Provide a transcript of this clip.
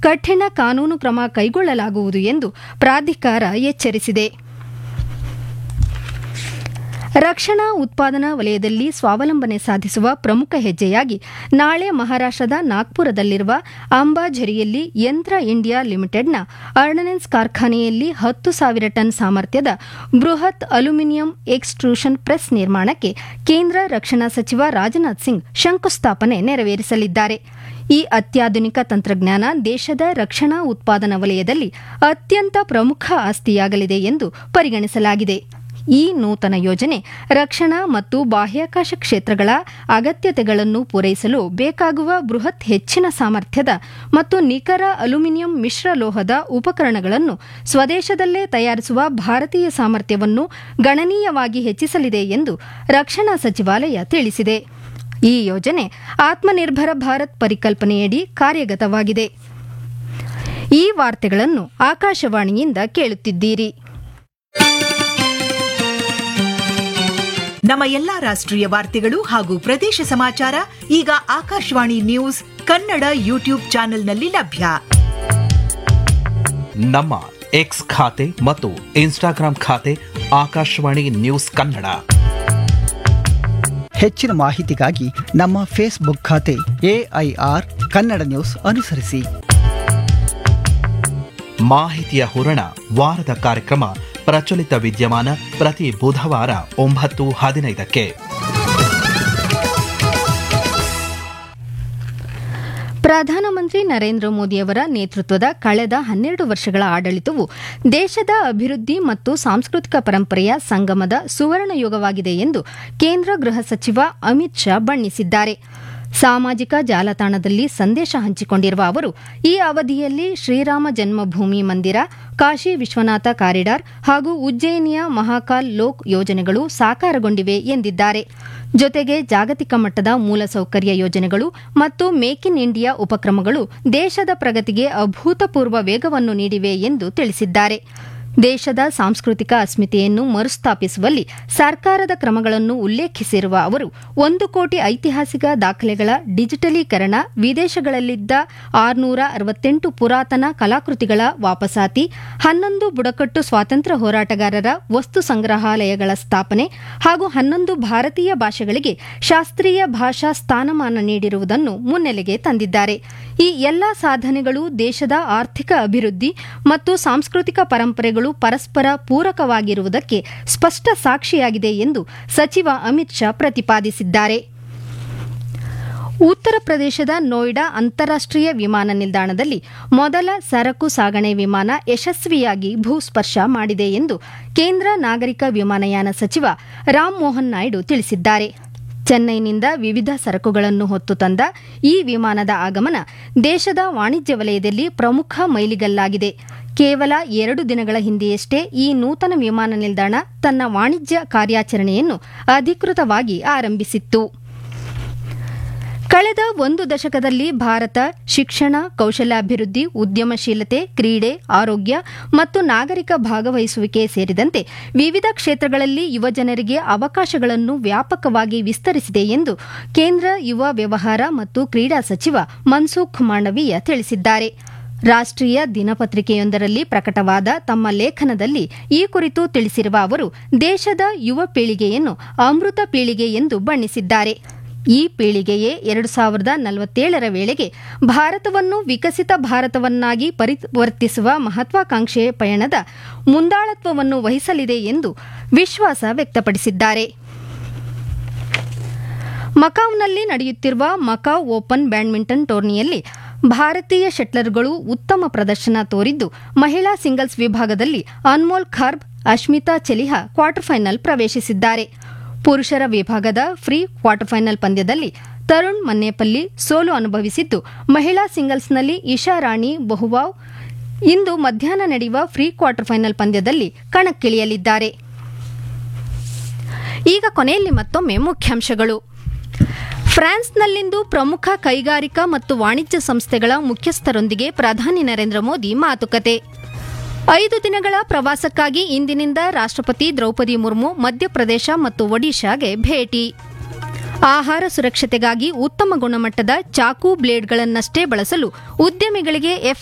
ಕಠಿಣ ಕಾನೂನು ಕ್ರಮ ಕೈಗೊಳ್ಳಲಾಗುವುದು ಎಂದು ಪ್ರಾಧಿಕಾರ ಎಚ್ಚರಿಸಿದೆ ರಕ್ಷಣಾ ಉತ್ಪಾದನಾ ವಲಯದಲ್ಲಿ ಸ್ವಾವಲಂಬನೆ ಸಾಧಿಸುವ ಪ್ರಮುಖ ಹೆಜ್ಜೆಯಾಗಿ ನಾಳೆ ಮಹಾರಾಷ್ಟದ ನಾಗ್ಪುರದಲ್ಲಿರುವ ಅಂಬಾಝರಿಯಲ್ಲಿ ಯಂತ್ರ ಇಂಡಿಯಾ ಲಿಮಿಟೆಡ್ನ ಅರ್ಡನೆನ್ಸ್ ಕಾರ್ಖಾನೆಯಲ್ಲಿ ಹತ್ತು ಸಾವಿರ ಟನ್ ಸಾಮರ್ಥ್ಯದ ಬೃಹತ್ ಅಲ್ಯೂಮಿನಿಯಂ ಎಕ್ಸ್ಟ್ರೂಷನ್ ಪ್ರೆಸ್ ನಿರ್ಮಾಣಕ್ಕೆ ಕೇಂದ್ರ ರಕ್ಷಣಾ ಸಚಿವ ರಾಜನಾಥ್ ಸಿಂಗ್ ಶಂಕುಸ್ಥಾಪನೆ ನೆರವೇರಿಸಲಿದ್ದಾರೆ ಈ ಅತ್ಯಾಧುನಿಕ ತಂತ್ರಜ್ಞಾನ ದೇಶದ ರಕ್ಷಣಾ ಉತ್ಪಾದನಾ ವಲಯದಲ್ಲಿ ಅತ್ಯಂತ ಪ್ರಮುಖ ಆಸ್ತಿಯಾಗಲಿದೆ ಎಂದು ಪರಿಗಣಿಸಲಾಗಿದೆ ಈ ನೂತನ ಯೋಜನೆ ರಕ್ಷಣಾ ಮತ್ತು ಬಾಹ್ಯಾಕಾಶ ಕ್ಷೇತ್ರಗಳ ಅಗತ್ಯತೆಗಳನ್ನು ಪೂರೈಸಲು ಬೇಕಾಗುವ ಬೃಹತ್ ಹೆಚ್ಚಿನ ಸಾಮರ್ಥ್ಯದ ಮತ್ತು ನಿಖರ ಅಲ್ಯೂಮಿನಿಯಂ ಮಿಶ್ರಲೋಹದ ಉಪಕರಣಗಳನ್ನು ಸ್ವದೇಶದಲ್ಲೇ ತಯಾರಿಸುವ ಭಾರತೀಯ ಸಾಮರ್ಥ್ಯವನ್ನು ಗಣನೀಯವಾಗಿ ಹೆಚ್ಚಿಸಲಿದೆ ಎಂದು ರಕ್ಷಣಾ ಸಚಿವಾಲಯ ತಿಳಿಸಿದೆ ಈ ಯೋಜನೆ ಆತ್ಮನಿರ್ಭರ ಭಾರತ್ ಪರಿಕಲ್ಪನೆಯಡಿ ಕಾರ್ಯಗತವಾಗಿದೆ ಈ ವಾರ್ತೆಗಳನ್ನು ಆಕಾಶವಾಣಿಯಿಂದ ಕೇಳುತ್ತಿದ್ದೀರಿ ನಮ್ಮ ಎಲ್ಲಾ ರಾಷ್ಟ್ರೀಯ ವಾರ್ತೆಗಳು ಹಾಗೂ ಪ್ರದೇಶ ಸಮಾಚಾರ ಈಗ ಆಕಾಶವಾಣಿ ನ್ಯೂಸ್ ಕನ್ನಡ ಯೂಟ್ಯೂಬ್ ಚಾನೆಲ್ನಲ್ಲಿ ಲಭ್ಯ ನಮ್ಮ ಎಕ್ಸ್ ಖಾತೆ ಮತ್ತು ಇನ್ಸ್ಟಾಗ್ರಾಂ ಖಾತೆ ಆಕಾಶವಾಣಿ ನ್ಯೂಸ್ ಕನ್ನಡ ಹೆಚ್ಚಿನ ಮಾಹಿತಿಗಾಗಿ ನಮ್ಮ ಫೇಸ್ಬುಕ್ ಖಾತೆ ಎಐಆರ್ ಕನ್ನಡ ನ್ಯೂಸ್ ಅನುಸರಿಸಿ ಮಾಹಿತಿಯ ಹೂರಣ ವಾರದ ಕಾರ್ಯಕ್ರಮ ಪ್ರಚಲಿತ ವಿದ್ಯಮಾನ ಪ್ರತಿ ಬುಧವಾರ ಒಂಬತ್ತು ಹದಿನೈದಕ್ಕೆ ಪ್ರಧಾನಮಂತ್ರಿ ನರೇಂದ್ರ ಮೋದಿಯವರ ನೇತೃತ್ವದ ಕಳೆದ ಹನ್ನೆರಡು ವರ್ಷಗಳ ಆಡಳಿತವು ದೇಶದ ಅಭಿವೃದ್ಧಿ ಮತ್ತು ಸಾಂಸ್ಕೃತಿಕ ಪರಂಪರೆಯ ಸಂಗಮದ ಸುವರ್ಣ ಯುಗವಾಗಿದೆ ಎಂದು ಕೇಂದ್ರ ಗೃಹ ಸಚಿವ ಅಮಿತ್ ಶಾ ಬಣ್ಣಿಸಿದ್ದಾರೆ ಸಾಮಾಜಿಕ ಜಾಲತಾಣದಲ್ಲಿ ಸಂದೇಶ ಹಂಚಿಕೊಂಡಿರುವ ಅವರು ಈ ಅವಧಿಯಲ್ಲಿ ಶ್ರೀರಾಮ ಜನ್ಮಭೂಮಿ ಮಂದಿರ ಕಾಶಿ ವಿಶ್ವನಾಥ ಕಾರಿಡಾರ್ ಹಾಗೂ ಉಜ್ಜಯಿನಿಯ ಮಹಾಕಾಲ್ ಲೋಕ್ ಯೋಜನೆಗಳು ಸಾಕಾರಗೊಂಡಿವೆ ಎಂದಿದ್ದಾರೆ ಜೊತೆಗೆ ಜಾಗತಿಕ ಮಟ್ಟದ ಮೂಲಸೌಕರ್ಯ ಯೋಜನೆಗಳು ಮತ್ತು ಮೇಕ್ ಇನ್ ಇಂಡಿಯಾ ಉಪಕ್ರಮಗಳು ದೇಶದ ಪ್ರಗತಿಗೆ ಅಭೂತಪೂರ್ವ ವೇಗವನ್ನು ನೀಡಿವೆ ಎಂದು ತಿಳಿಸಿದ್ದಾರೆ ದೇಶದ ಸಾಂಸ್ಕೃತಿಕ ಅಸ್ಮಿತೆಯನ್ನು ಮರುಸ್ಥಾಪಿಸುವಲ್ಲಿ ಸರ್ಕಾರದ ಕ್ರಮಗಳನ್ನು ಉಲ್ಲೇಖಿಸಿರುವ ಅವರು ಒಂದು ಕೋಟಿ ಐತಿಹಾಸಿಕ ದಾಖಲೆಗಳ ಡಿಜಿಟಲೀಕರಣ ವಿದೇಶಗಳಲ್ಲಿದ್ದ ಆರುನೂರ ಅರವತ್ತೆಂಟು ಪುರಾತನ ಕಲಾಕೃತಿಗಳ ವಾಪಸಾತಿ ಹನ್ನೊಂದು ಬುಡಕಟ್ಟು ಸ್ವಾತಂತ್ರ್ಯ ಹೋರಾಟಗಾರರ ವಸ್ತು ಸಂಗ್ರಹಾಲಯಗಳ ಸ್ಥಾಪನೆ ಹಾಗೂ ಹನ್ನೊಂದು ಭಾರತೀಯ ಭಾಷೆಗಳಿಗೆ ಶಾಸ್ತ್ರೀಯ ಭಾಷಾ ಸ್ಥಾನಮಾನ ನೀಡಿರುವುದನ್ನು ಮುನ್ನೆಲೆಗೆ ತಂದಿದ್ದಾರೆ ಈ ಎಲ್ಲಾ ಸಾಧನೆಗಳು ದೇಶದ ಆರ್ಥಿಕ ಅಭಿವೃದ್ಧಿ ಮತ್ತು ಸಾಂಸ್ಕೃತಿಕ ಪರಂಪರೆಗಳು ಪರಸ್ಪರ ಪೂರಕವಾಗಿರುವುದಕ್ಕೆ ಸ್ಪಷ್ಟ ಸಾಕ್ಷಿಯಾಗಿದೆ ಎಂದು ಸಚಿವ ಅಮಿತ್ ಶಾ ಪ್ರತಿಪಾದಿಸಿದ್ದಾರೆ ಉತ್ತರ ಪ್ರದೇಶದ ನೋಯ್ಡಾ ಅಂತಾರಾಷ್ಟೀಯ ವಿಮಾನ ನಿಲ್ದಾಣದಲ್ಲಿ ಮೊದಲ ಸರಕು ಸಾಗಣೆ ವಿಮಾನ ಯಶಸ್ವಿಯಾಗಿ ಭೂಸ್ಪರ್ಶ ಮಾಡಿದೆ ಎಂದು ಕೇಂದ್ರ ನಾಗರಿಕ ವಿಮಾನಯಾನ ಸಚಿವ ರಾಮ್ ಮೋಹನ್ ನಾಯ್ಡು ತಿಳಿಸಿದ್ದಾರೆ ಚೆನ್ನೈನಿಂದ ವಿವಿಧ ಸರಕುಗಳನ್ನು ಹೊತ್ತು ತಂದ ಈ ವಿಮಾನದ ಆಗಮನ ದೇಶದ ವಾಣಿಜ್ಯ ವಲಯದಲ್ಲಿ ಪ್ರಮುಖ ಮೈಲಿಗಲ್ಲಾಗಿದೆ ಕೇವಲ ಎರಡು ದಿನಗಳ ಹಿಂದೆಯಷ್ಟೇ ಈ ನೂತನ ವಿಮಾನ ನಿಲ್ದಾಣ ತನ್ನ ವಾಣಿಜ್ಯ ಕಾರ್ಯಾಚರಣೆಯನ್ನು ಅಧಿಕೃತವಾಗಿ ಆರಂಭಿಸಿತ್ತು ಕಳೆದ ಒಂದು ದಶಕದಲ್ಲಿ ಭಾರತ ಶಿಕ್ಷಣ ಕೌಶಲ್ಯಾಭಿವೃದ್ಧಿ ಉದ್ಯಮಶೀಲತೆ ಕ್ರೀಡೆ ಆರೋಗ್ಯ ಮತ್ತು ನಾಗರಿಕ ಭಾಗವಹಿಸುವಿಕೆ ಸೇರಿದಂತೆ ವಿವಿಧ ಕ್ಷೇತ್ರಗಳಲ್ಲಿ ಯುವಜನರಿಗೆ ಅವಕಾಶಗಳನ್ನು ವ್ಯಾಪಕವಾಗಿ ವಿಸ್ತರಿಸಿದೆ ಎಂದು ಕೇಂದ್ರ ಯುವ ವ್ಯವಹಾರ ಮತ್ತು ಕ್ರೀಡಾ ಸಚಿವ ಮನ್ಸುಖ್ ಮಾಂಡವೀಯ ತಿಳಿಸಿದ್ದಾರೆ ರಾಷ್ಟ್ರೀಯ ದಿನಪತ್ರಿಕೆಯೊಂದರಲ್ಲಿ ಪ್ರಕಟವಾದ ತಮ್ಮ ಲೇಖನದಲ್ಲಿ ಈ ಕುರಿತು ತಿಳಿಸಿರುವ ಅವರು ದೇಶದ ಯುವ ಪೀಳಿಗೆಯನ್ನು ಅಮೃತ ಪೀಳಿಗೆ ಎಂದು ಬಣ್ಣಿಸಿದ್ದಾರೆ ಈ ಪೀಳಿಗೆಯೇ ಎರಡು ಸಾವಿರದ ನಲವತ್ತೇಳರ ವೇಳೆಗೆ ಭಾರತವನ್ನು ವಿಕಸಿತ ಭಾರತವನ್ನಾಗಿ ಪರಿವರ್ತಿಸುವ ಮಹತ್ವಾಕಾಂಕ್ಷೆಯ ಪಯಣದ ಮುಂದಾಳತ್ವವನ್ನು ವಹಿಸಲಿದೆ ಎಂದು ವಿಶ್ವಾಸ ವ್ಯಕ್ತಪಡಿಸಿದ್ದಾರೆ ಮಕಾವ್ನಲ್ಲಿ ನಡೆಯುತ್ತಿರುವ ಮಕಾವ್ ಓಪನ್ ಬ್ಯಾಡ್ಮಿಂಟನ್ ಟೂರ್ನಿಯಲ್ಲಿ ಭಾರತೀಯ ಶಟ್ಲರ್ಗಳು ಉತ್ತಮ ಪ್ರದರ್ಶನ ತೋರಿದ್ದು ಮಹಿಳಾ ಸಿಂಗಲ್ಸ್ ವಿಭಾಗದಲ್ಲಿ ಅನ್ಮೋಲ್ ಖಾರ್ಬ್ ಅಶ್ಮಿತಾ ಚೆಲಿಹಾ ಕ್ವಾರ್ಟರ್ ಫೈನಲ್ ಪ್ರವೇಶಿಸಿದ್ದಾರೆ ಪುರುಷರ ವಿಭಾಗದ ಫ್ರೀ ಕ್ವಾರ್ಟರ್ ಫೈನಲ್ ಪಂದ್ಯದಲ್ಲಿ ತರುಣ್ ಮನ್ನೇಪಲ್ಲಿ ಸೋಲು ಅನುಭವಿಸಿದ್ದು ಮಹಿಳಾ ಸಿಂಗಲ್ಸ್ನಲ್ಲಿ ಇಶಾ ರಾಣಿ ಬಹುವಾವ್ ಇಂದು ಮಧ್ಯಾಹ್ನ ನಡೆಯುವ ಫ್ರೀ ಕ್ವಾರ್ಟರ್ ಫೈನಲ್ ಪಂದ್ಯದಲ್ಲಿ ಕಣಕ್ಕಿಳಿಯಲಿದ್ದಾರೆ ಈಗ ಕೊನೆಯಲ್ಲಿ ಮತ್ತೊಮ್ಮೆ ಮುಖ್ಯಾಂಶಗಳು ಫ್ರಾನ್ಸ್ನಲ್ಲಿಂದು ಪ್ರಮುಖ ಕೈಗಾರಿಕಾ ಮತ್ತು ವಾಣಿಜ್ಯ ಸಂಸ್ಥೆಗಳ ಮುಖ್ಯಸ್ಥರೊಂದಿಗೆ ಪ್ರಧಾನಿ ನರೇಂದ್ರ ಮೋದಿ ಮಾತುಕತೆ ಐದು ದಿನಗಳ ಪ್ರವಾಸಕ್ಕಾಗಿ ಇಂದಿನಿಂದ ರಾಷ್ಟ್ರಪತಿ ದ್ರೌಪದಿ ಮುರ್ಮು ಮಧ್ಯಪ್ರದೇಶ ಮತ್ತು ಒಡಿಶಾಗೆ ಭೇಟಿ ಆಹಾರ ಸುರಕ್ಷತೆಗಾಗಿ ಉತ್ತಮ ಗುಣಮಟ್ಟದ ಚಾಕು ಬ್ಲೇಡ್ಗಳನ್ನಷ್ಟೇ ಬಳಸಲು ಉದ್ಯಮಿಗಳಿಗೆ ಎಫ್